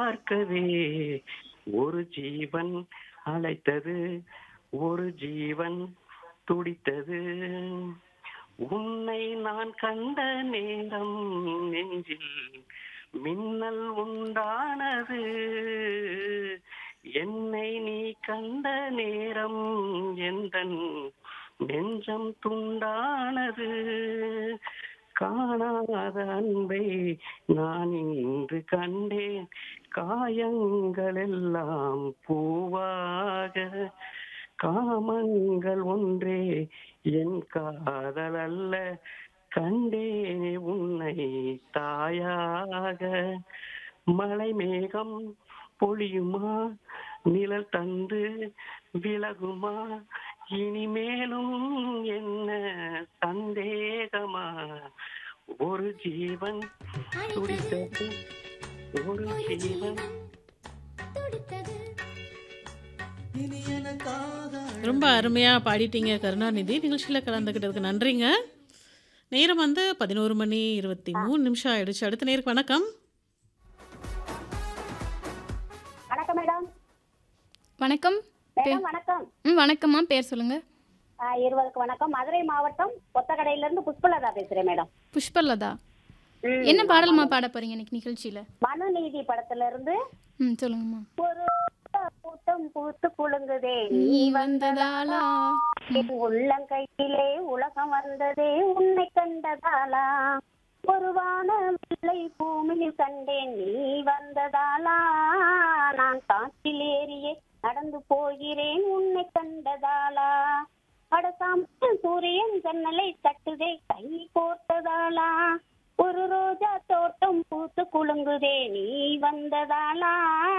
பார்க்கவே ஒரு ஜீவன் அழைத்தது ஒரு ஜீவன் துடித்தது உன்னை நான் கண்ட நேரம் நெஞ்சில் மின்னல் உண்டானது என்னை நீ கண்ட நேரம் எந்தன் நெஞ்சம் துண்டானது காணாத அன்பை நான் இன்று கண்டேன் காயங்கள் எல்லாம் பூவாக காமங்கள் ஒன்றே என் காதல் அல்ல கண்டேனே உன்னை தாயாக மலை மேகம் பொழியுமா நிழல் தந்து விலகுமா இனிமேலும் என்ன சந்தேகமா ஒரு ஜீவன் துடித்தது ஒரு ஜீவன் ரொம்ப அருமையாக பாடிட்டீங்க கருணாநிதி நிகழ்ச்சியில் கலந்துக்கிட்டதுக்கு நன்றிங்க நேரம் வந்து பதினோரு மணி இருபத்தி மூணு நிமிஷம் ஆயிடுச்சு அடுத்த நேருக்கு வணக்கம் வணக்கம் மேடம் வணக்கம் மேடம் வணக்கம் ம் வணக்கம்மா பேர் சொல்லுங்க ஆ, இருவருக்கு வணக்கம் மதுரை மாவட்டம் கொத்தக்கடையில இருந்து புஷ்பலதா பேசுறேன் மேடம் புஷ்பலதா ம். என்ன பாடல்மா பாட போறீங்க இன்னைக்கு நிகழ்ச்சியில மனுநீதி படத்துல இருந்து ம் சொல்லுங்கம்மா ஒரு கூட்டம் பூத்து குலுங்குதே நீ வந்ததாலா என் உள்ளங்கையிலே உலகம் வந்ததே உன்னை கண்டதாலா ஒரு வானவில்லை பூமியில் கண்டேன் நீ வந்ததாலா நான் காற்றில் ஏறியே நடந்து போகிறேன் உன்னை கண்டதாலா அடசாம் சூரியன் ஜன்னலை தட்டுதே கை கோர்த்ததாலா ஒரு ரோஜா தோட்டம் பூத்து குலுங்குதே நீ வந்ததாலா